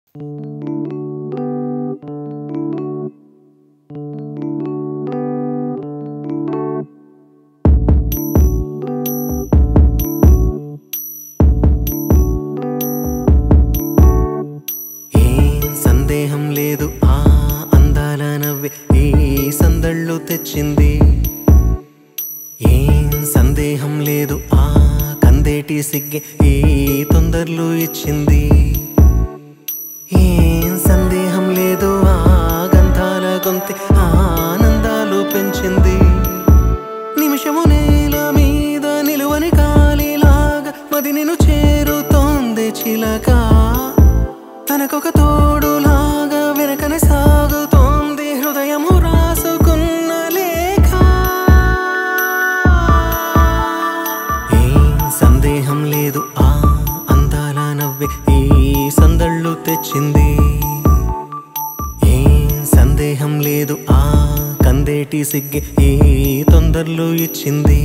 ఏం సందేహం లేదు ఆ అందాల నవ్వే ఈ సందళ్ళు తెచ్చింది ఏం సందేహం లేదు ఆ కందేటి సిగ్గే ఈ తొందరలు ఇచ్చింది ఏం సందేహం లేదు ఆ గంధాల గొంతి ఆనందాలు పెంచింది నిమిషము నేల మీద నిలువని కాలిలాగా మది నిన్ను చేరుతోంది చిలక తనకొక తోడులాగా వెనకనే సాగుతోంది హృదయము రాసుకున్న లేఖ ఏం సందేహం లేదు ఆ అందాల నవ్వే ఈ సందళ్ళు తెచ్చింది ఏం సందేహం లేదు ఆ కందేటి సిగ్గే ఈ తొందరలు ఇచ్చింది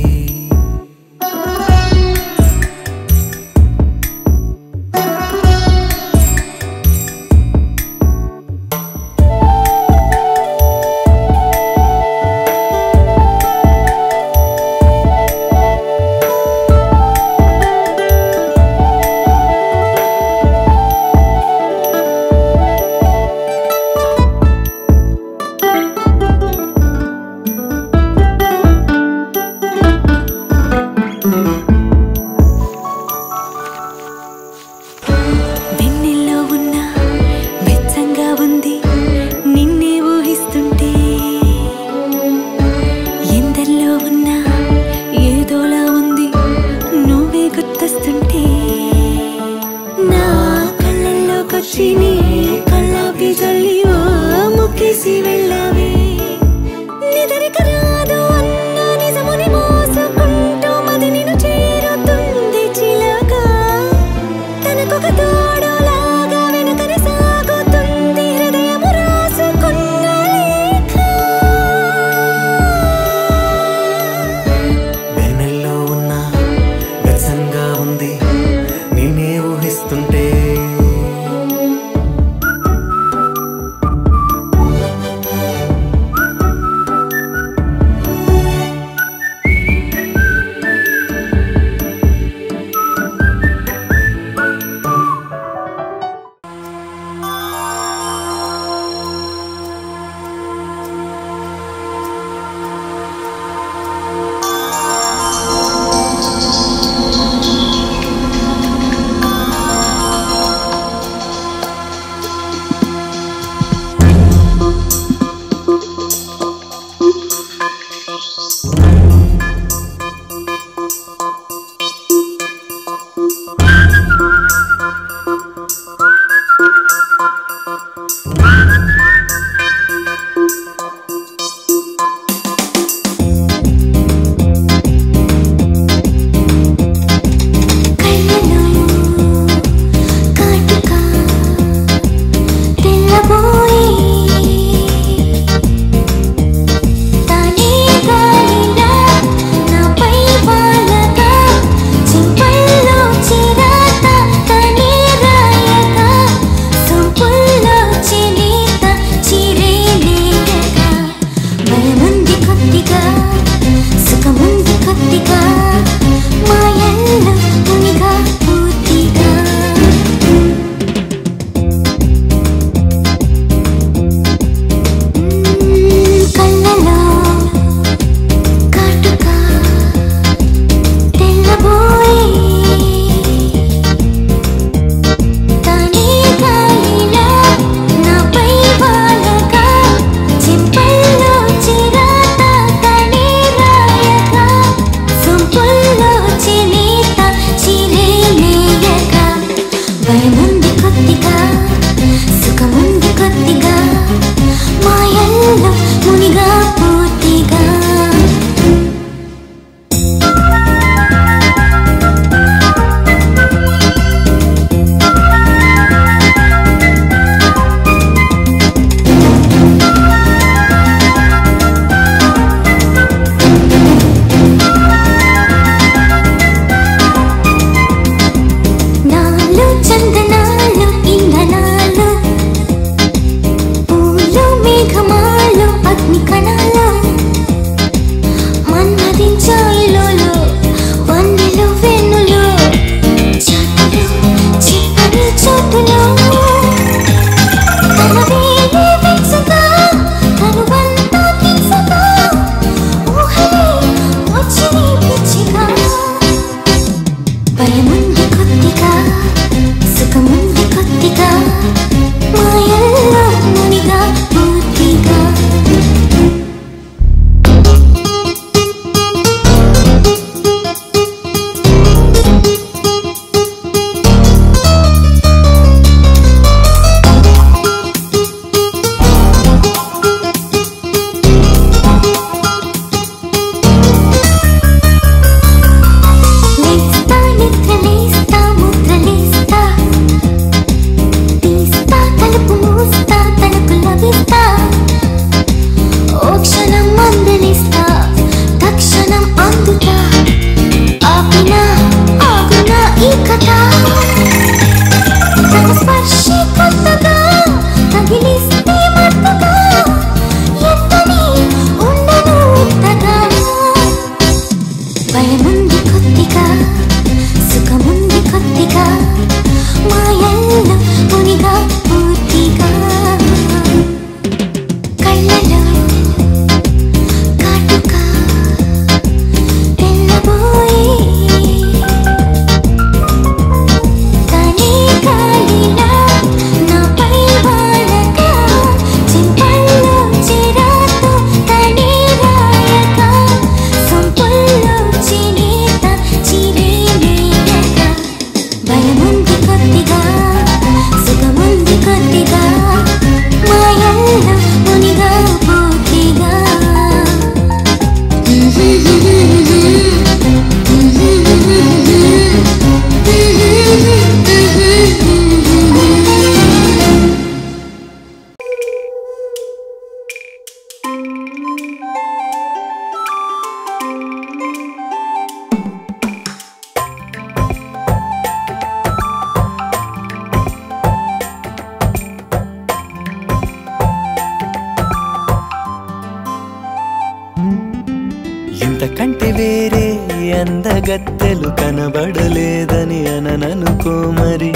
వేరే అందగత్తెలు కనబడలేదని అనననుకో మరి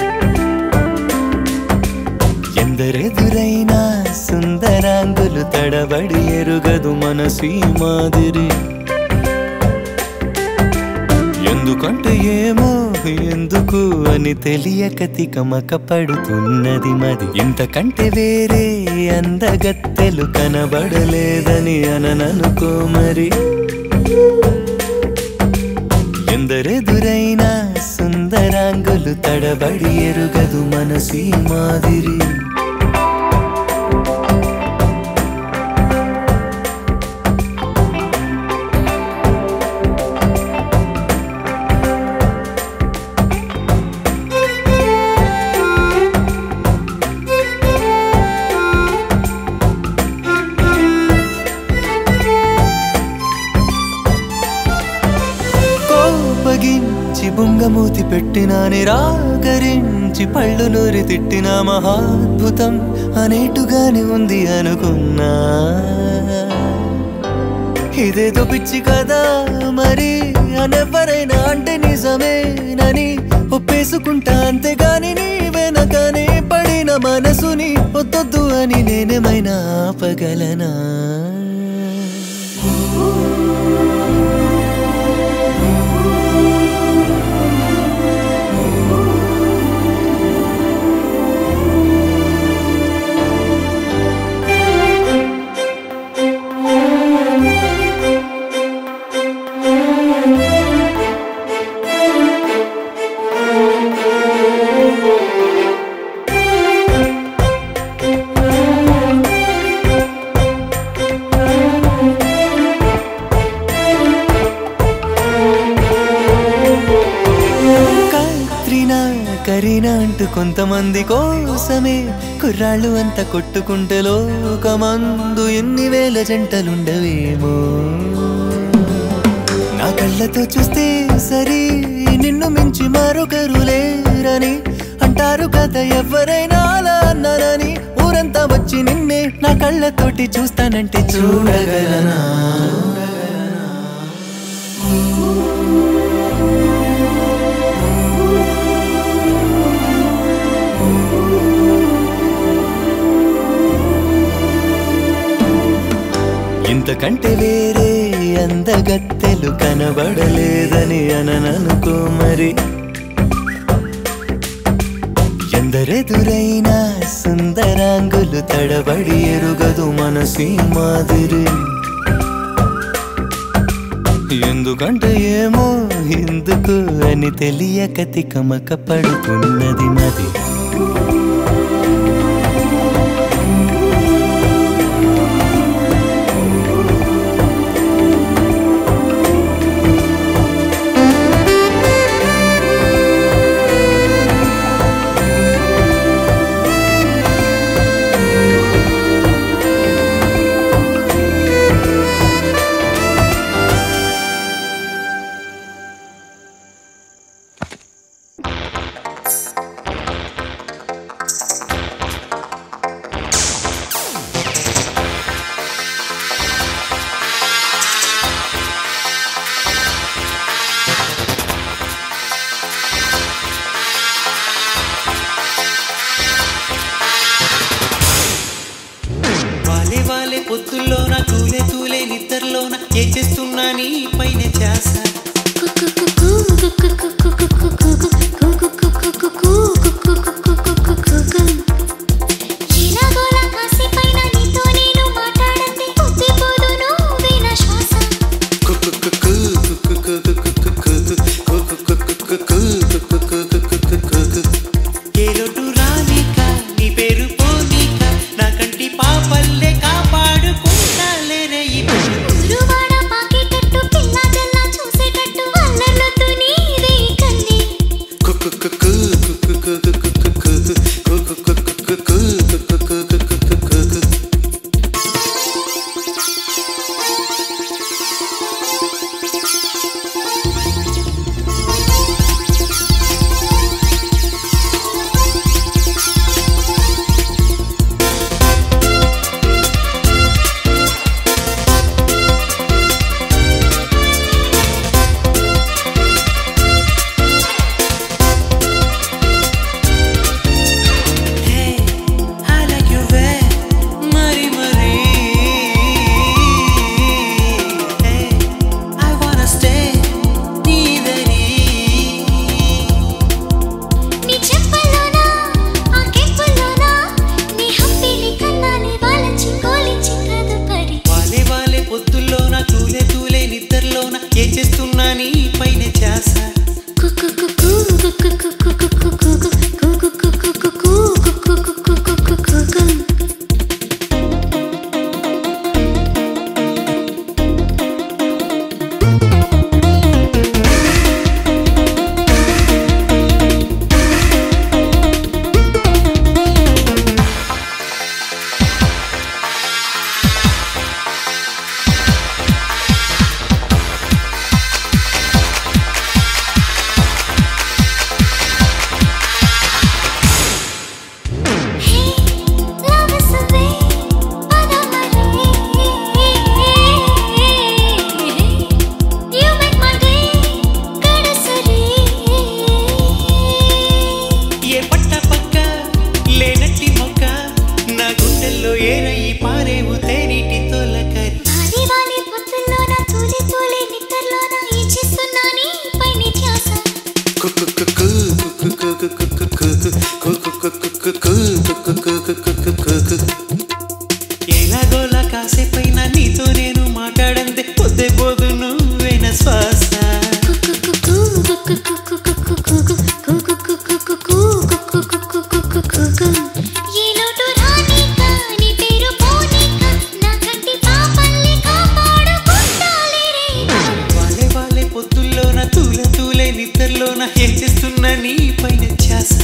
ఎందరెదురైనా సుందరాంగులు తడబడి ఎరుగదు మనసు ఈ మాదిరి ఎందుకంటే ఏమో ఎందుకు అని తెలియక తికమక పడుతున్నది మది ఇంతకంటే వేరే అందగత్తెలు కనబడలేదని అనననుకో మరి ఎందరెదురైనా సుందరాంగులు తడబడి ఎరుగదు మనసు ఈ మాదిరి కోపగించి బుంగమూతి పెట్టిన నిరాకరించి పళ్ళు నూరి తిట్టిన మహాద్భుతం అనేటుగానే ఉంది అనుకున్నా ఇదేదో పిచ్చి కదా మరి అనెవరైనా అంటే నిజమేనని ఒప్పేసుకుంటా అంతేగాని నీ వెనకనే పడిన మనసుని వద్దొద్దు అని నేనేమైనా ఆపగలనా కత్రినా కరీనా అంటూ కొంతమంది కోసమే కుర్రాళ్ళు అంత కొట్టుకుంటే లోకమందు ఎన్ని వేల జంటలుండవేమో నా కళ్ళతో చూస్తే సరి నిన్ను మించి మరొకరు లేరని అంటారు కదా ఎవరైనా అలా అన్నారని ఊరంతా వచ్చి నిన్నే నా కళ్ళతోటి చూస్తానంటే చూడగలనా ఇంతకంటే వేరే అందగత్తెలు కనబడలేదని అనననుకో మరి ఎందరెదురైనా సుందరాంగులు తడబడి ఎరుగదు మనసు ఈ మాదిరి ఎందుకంటే ఏమో ఎందుకు అని తెలియక తికమక పడుతున్నది మది వాలే వాలే పొత్తుల్లోన తూలే తూలే నిద్రలోన ఏ చేస్తున్నా నీ పైన చేస ఏ లోటు రానిక నీ పేరు పోనీక నా కంటి పాపల్లే కాపాడుకుంటా లేరే ఈ ఉరువాడ పాకేటట్టు పిల్ల ఎలాగోలా కాసేపైనా నీతో నేను మాట్లాడంతే పొద్దే పోదు నువ్వేన శ్వాస ఈ లోటు రానీక, నీ పేరు పోనీక, నా కంటి పాపల్ని కాపాడుకుంటాలే రేగా. వాలే వాలే పొద్దుల్లోన తూలే తూలే నిద్రలోన ఏం చేస్తున్నా నీ పైన ధ్యాస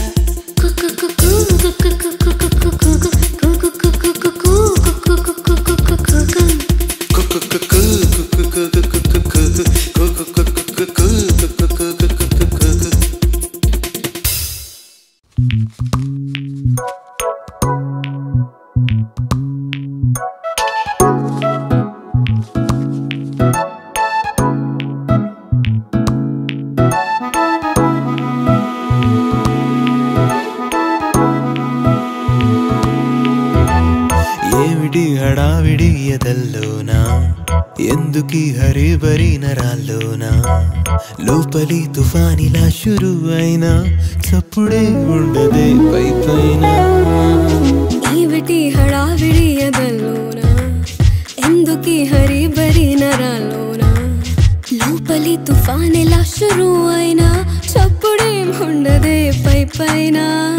ఏమిటి హడావిడి ఎదల్లోనా ఎందుకీ హరిబరి నరాల్లోనా లోపలి తుఫానిలా షురు అయినా చప్పుడే ఉండదే పై పైన ఏమిటి హడావిడి ఎదల్లోన ఎందుకీ హరి బరి నరాల్లోన లోపలి తుఫానెలా షురు అయినా చప్పుడేం ఉండదే పై పైన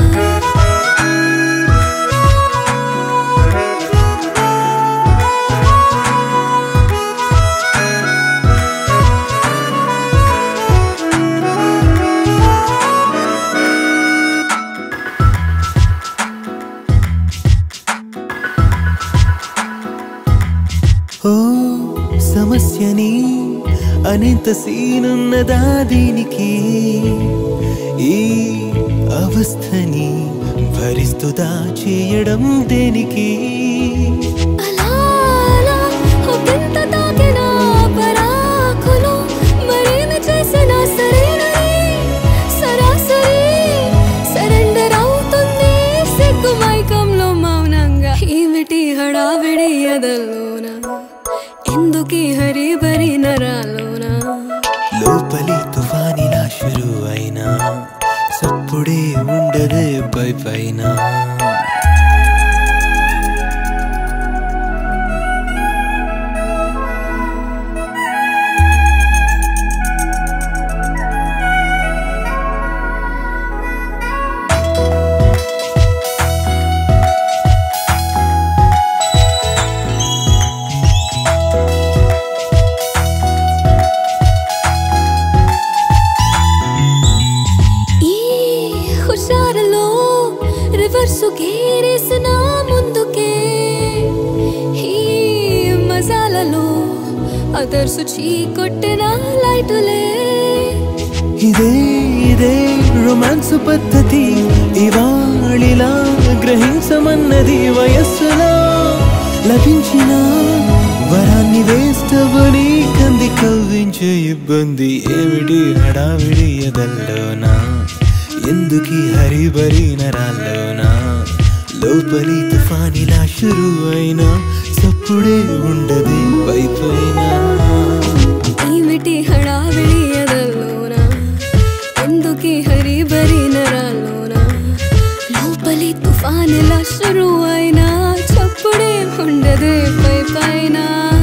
ఓ సమస్యని అనేంత సీనున్నదా దీనికి ఈ అవస్థని భరిస్తుదా చేయడం దేనికి అలా అలా ఒకంత తాకిన పరాకులు మరేమి చేసినా సరేనని సరాసరి సరెండర్ అవుతుంది సిగ్గు మైకంలో మౌనంగా ఏమిటి హడావిడి ఎదల్లోన ఎందుకీ హరి బరి నరాలోన లోపలి తుఫానిలా షురు అయినా చప్పుడే ఉండదే పై పైన ఈ హుషారులో రివర్సు గేరేసిన ముందుకే ఈ మజాలలో అదర్సు చీకొట్టిన లైటులే ఇదే ఇదే రొమాన్స్ పద్ధతి ఇవాళిలా గ్రహించమన్నది వయస్సులో లభించిన వరాన్ని వేస్తవని కంది కవ్వించే ఇబ్బంది ఏమిటి హడావిడి ఎదల్లోనా ఎందుకీ హరిబరి నరాల్లోనా లోపలి తుఫానిలా షురు అయినా చప్పుడే ఉండదే పై పైన ఏమిటి హడావిడి ఎదల్లోన ఎందుకీ హరి బరి నరాల్లోన లోపలి తుఫానులా షురు అయినా చప్పుడే ఉండదే పై పైన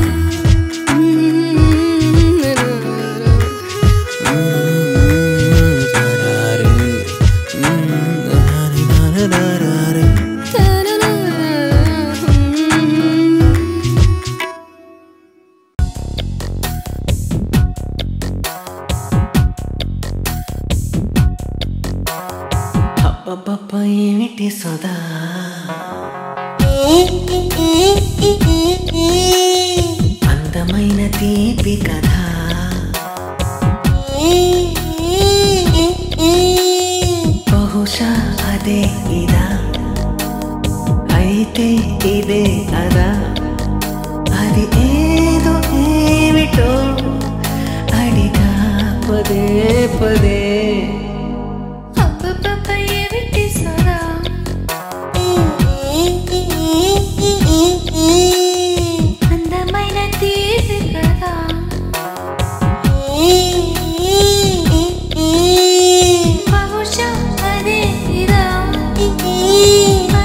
అబ్బబ్బబ్బ ఏమిటి సదా అందమైన తీపి కథ బహుశా అదే ఇదా అయితే ఇదే అదా అది ఏదో ఏమిటో అడిగా పదే పదే అబ్బబ్బబ్బ ఏమిటి సదా అందమైన తీపి కదా బహుశా అదే ఇదా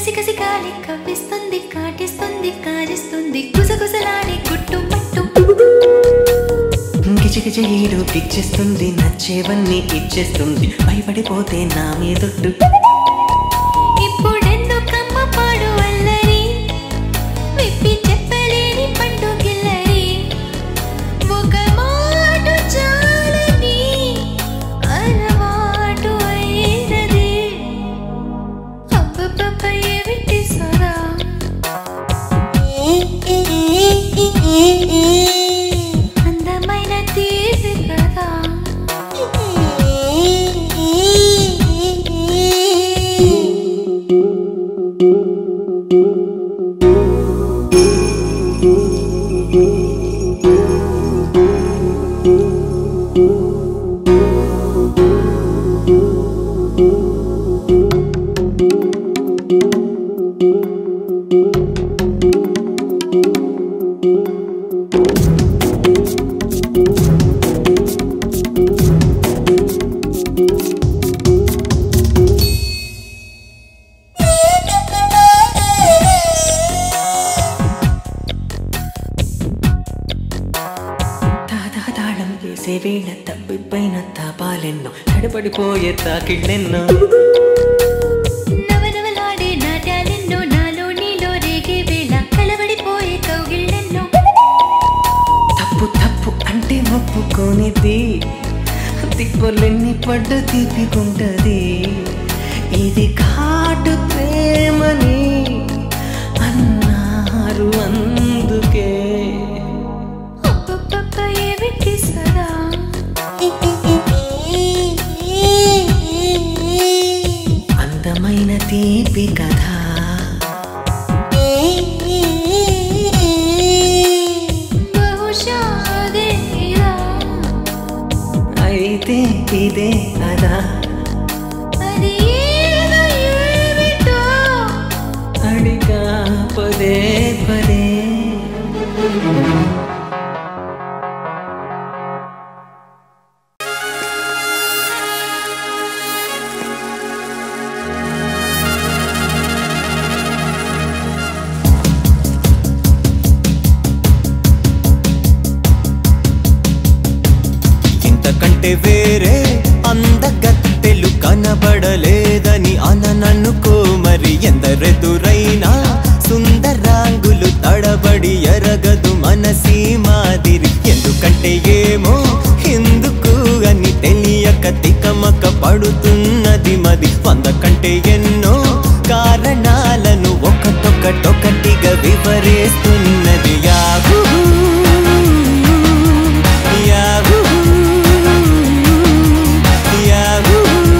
కసి కసి గాలి కవ్విస్తుంది కాటిస్తుంది కాజిస్తుంది గుసగుసలాడే గుట్టు మట్టు గిజగిజీడు గిచ్చేస్తుంది నచ్చేవన్నీ ఇచ్చేస్తుంది భయపడిపోతే నా మీదొట్టు ఇప్పుడెందుకమ్మ పాడు అల్లరి విప్పి చెప్పలేని పండు గిల్లరి ఒక మాట చాలని అలవాటు అయినది అబ్బబ్బబ్బ ఏమిటి సరా అందమైన తీపి కదా తాదా తాళం వేసే వేళ తప్పిపోయిన తాపాలెన్నో తడబడిపోయే తాకిళ్ళెన్నో నవనవలాడే నాట్యాలెన్నో నాలో నీలో రేగే వేళ కలబడిపోయే కౌగిళ్ళెన్నో తప్పు తప్పు అంటే ఒప్పుకోనిది తిప్పలెన్ని పడ్డ తీపికుంటది ఇది ఘాటు ప్రేమని అన్నారు అందుకే అబ్బబ్బబ్బ ఏమిటి సరా అందమైన తీపి కథ బహుశా అదేరా అయితే ఇదే కదా అది ఏదో ఏమిటో అడిగా పదే పదే ఇంతకంటే వేరే అందగత్తెలు కనబడలేదని అనననుకో మరి ఎందరెదురైనా సుందరాంగులు తడబడి ఎరగదు మనసీ మాదిరి ఎందుకంటే ఏమో ఎందుకు అని తెలియక తికమక పడుతున్నది మది వంద కంటే ఎన్నో కారణాలను ఒకటొకటొకటిగా వివరిస్తున్నది యాహూ యాహూ యాహూ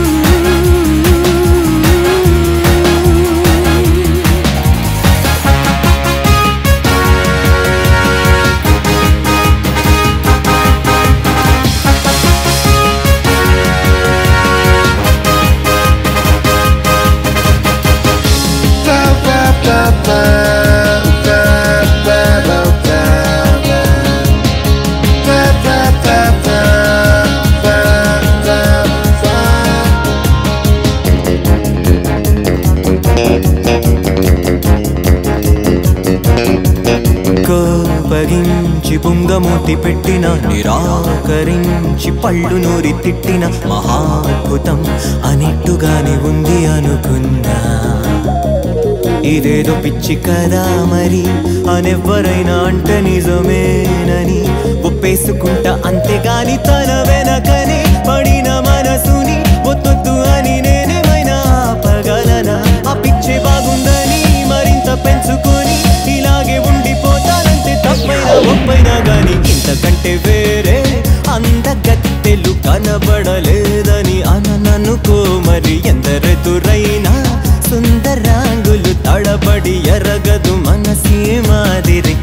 కోపగించి పుంగమూతి పెట్టిన నిరాకరించి పళ్ళు నూరి తిట్టిన మహాద్భుతం అనిట్టుగానే ఉంది అనుకున్నా ఇదేదో పిచ్చి కదా మరి అనెవ్వరైనా అంట నిజమేనని ఒప్పేసుకుంటా అంతేగాని తన వెనకనే పడిన మనసుని ఒత్తొద్దు అని నేనేమైనా ఆపగలనా ఆ పిచ్చే బాగుందని మరింత పెంచుకొని ఇలాగే ఉండిపోతానంటే తప్పైనా ఒప్పైనా గాని ఇంతకంటే వేరే అందగత్తెలు కనబడలేదని అనననుకో మరి ఎందరెదురైనా సుందరాంగులు తడబడి ఎరగదు మనసే మాదిరి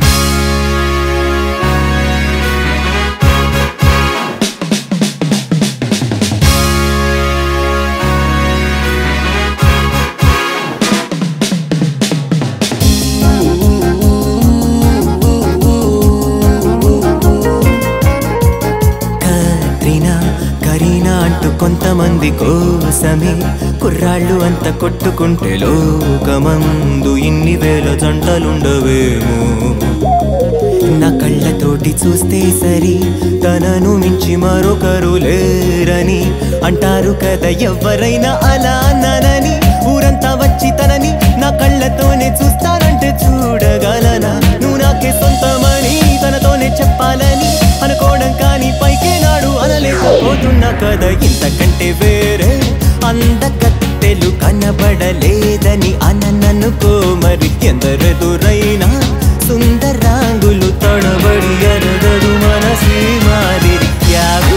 కత్రినా కరీనా అంటూ కొంతమంది కోసమే కుర్రాళ్ళు అంత కొట్టుకుంటే లోకమందు ఇన్ని వేల జంటలుండవేమో నా కళ్ళతోటి చూస్తే సరి తనను మించి మరొకరు లేరని అంటారు కదా ఎవరైనా అలా అన్నానని ఊరంతా వచ్చి తనని నా కళ్ళతోనే చూస్తారంటే చూడగలనా నువ్వు నాకే సొంతమని తనతోనే చెప్పాలని అనుకోవడం కానీ పైకే నాడు అనలేకపోతున్నా కదా ఇంతకంటే వేరే అందకత్తెలు కనబడలేదని అనననుకో మరి ఎందరెదురైనా సుందరాంగులు తడబడి ఎరగదు మనసి మాదిరి yahoo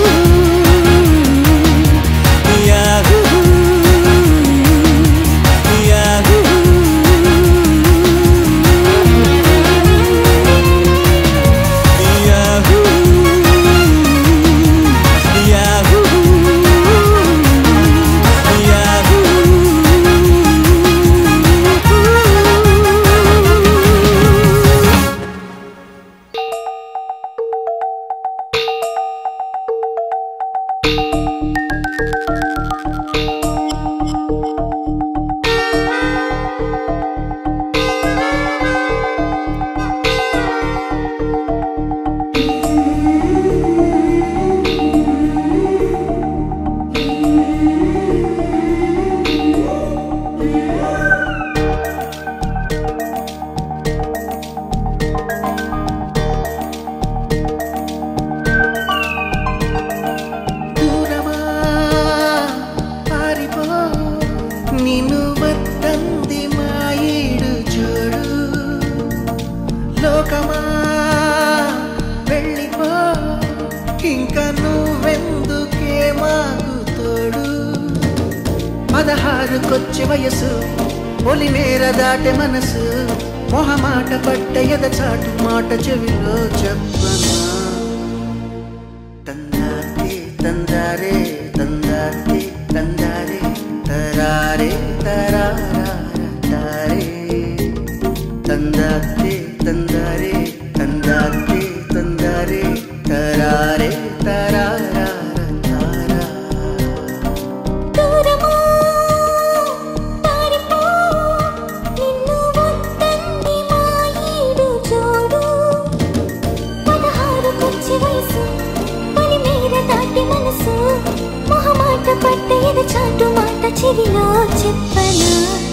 yahoo yahoo yahoo yahoo yahoo దూరమా పారిపో నిన్ను వద్దంది మాయిడు చూడు లోకమా వెళ్ళిపో ఇంకా నువ్వెందుకే మాకు తోడు పదహారుకొచ్చి వయసు పొలిమేర దాటె మనసు మొహమాట పట్ట ఎద చాటు మాట చెవిలో చెప్పనా తందారే తందారే తందారే తందారే తరారే తరారా తారే తందారే తందారే తందారే తందారే తరారే తరారా తారా దూరమా పారిపో నిన్ను వద్దంది మాయీడు జోడు పదహారు కొచ్చి వయసు పని మీద దాటి మనసు మొహమాట పట్ట ఎద చాటు మాట చెవిలో చెప్పనా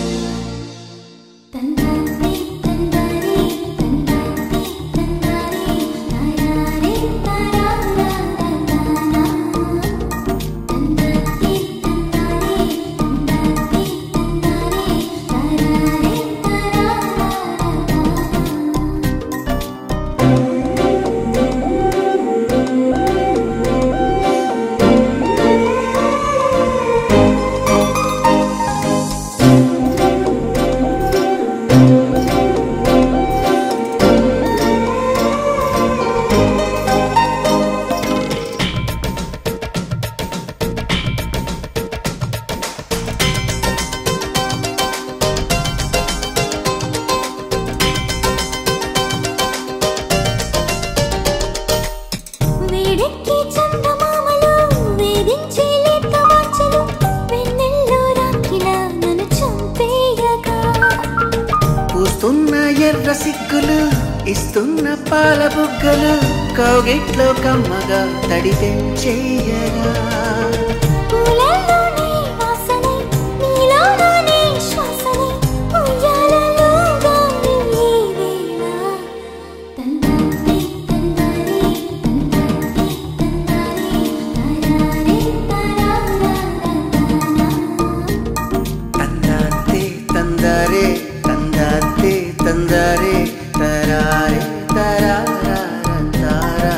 తందారే తందారే తందారే తందారే తారారే తారారా తానా తందారే తందారే తందారే తందారే తారారే తారారా వేడెక్కి చందమామలు వేధించే లేత వాంఛలు వెన్నెల్లో రాకిలా నన్ను చంపేయగా పూస్తున్న ఎర్ర సిగ్గులు ఇస్తున్న పాల బుగ్గలు కౌగిట్లో కమ్మగా తడి పెంచేయగా పూలల్లోనే వాసనే నీలోనే శ్వాసనే ఉయ్యాలలో గాలి ఈ వేళ తందారే తందారే తందారే తందారే తారారే తారారా తందాతే తందారే తందాతే తందారే తరారే తరారా తారా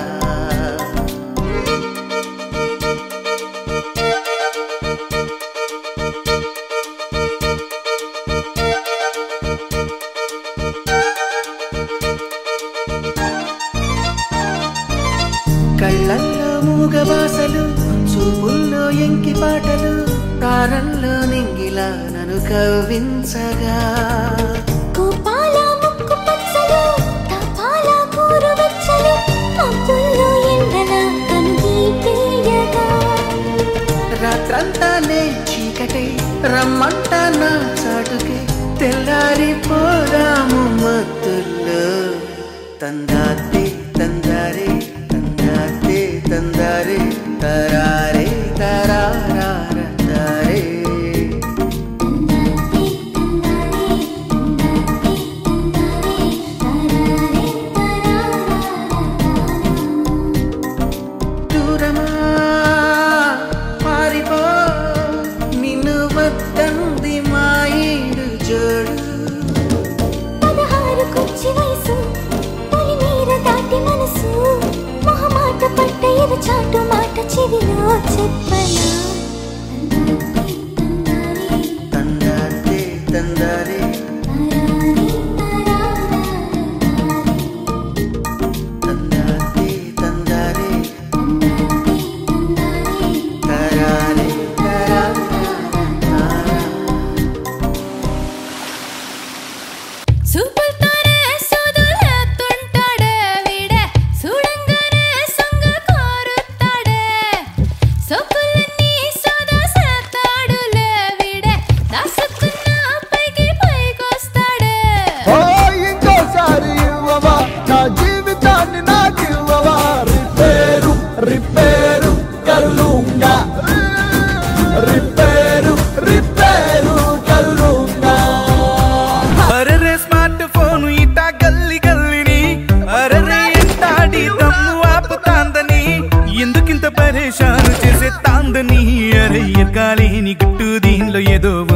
కళ్ళల్లో మూగవాసలు చూపుల్లో ఎంకి పాటలు తారల్లో నింగిలా నన్ను కవ్వించగా కోపాల ముక్కు పచ్చలు తపాల కూరు వెచ్చలు మబ్బుల్లో ఎండల కనుగీపేయగా కళ్ళంతానే చీకటే రమ్మంట నా చాటుకే తెల్లారిపోదాము మత్తుల్లో తందాతే తందారే తందాతే తందారే తరారే తరారార తారే దూరమా పారిపో నిన్ను వద్దంది మా ఈడు జోడు పదహారు కొచ్చి వయసు తొలి మీర దాటి మనసు మొహమాట పట్ట ఎద చాటు మాట చెవిలో చెప్పనా తందాతే తందారే తందాతే తందారే తరారే తరారా సూపులతోనే సోదులేస్తుంటాడే వీడే చూడంగానే సొంగ కోరుతాడే సొక్కులన్నీ సోదా సేస్తాడులే వీడే దాసుకున్న పైకి పైకొస్తాడే ఓ ఇంకోసారి ఇవ్వవా నా జీవితాన్ని నాకు ఇవ్వవా రిపేరు రిపేరు కల్లుంగా రిపేరు రిపేరు కల్లుంగా అరెరే స్మార్ట్ ఫోన్ ఇట గల్లి గల్లిని అరెరే ఎంటాడి దమ్ము ఆపుతాందని ఎందుకింత పరేషాను చేసే తాందని అరే ఎరగాలేని గుట్టు దీనిలో ఏదో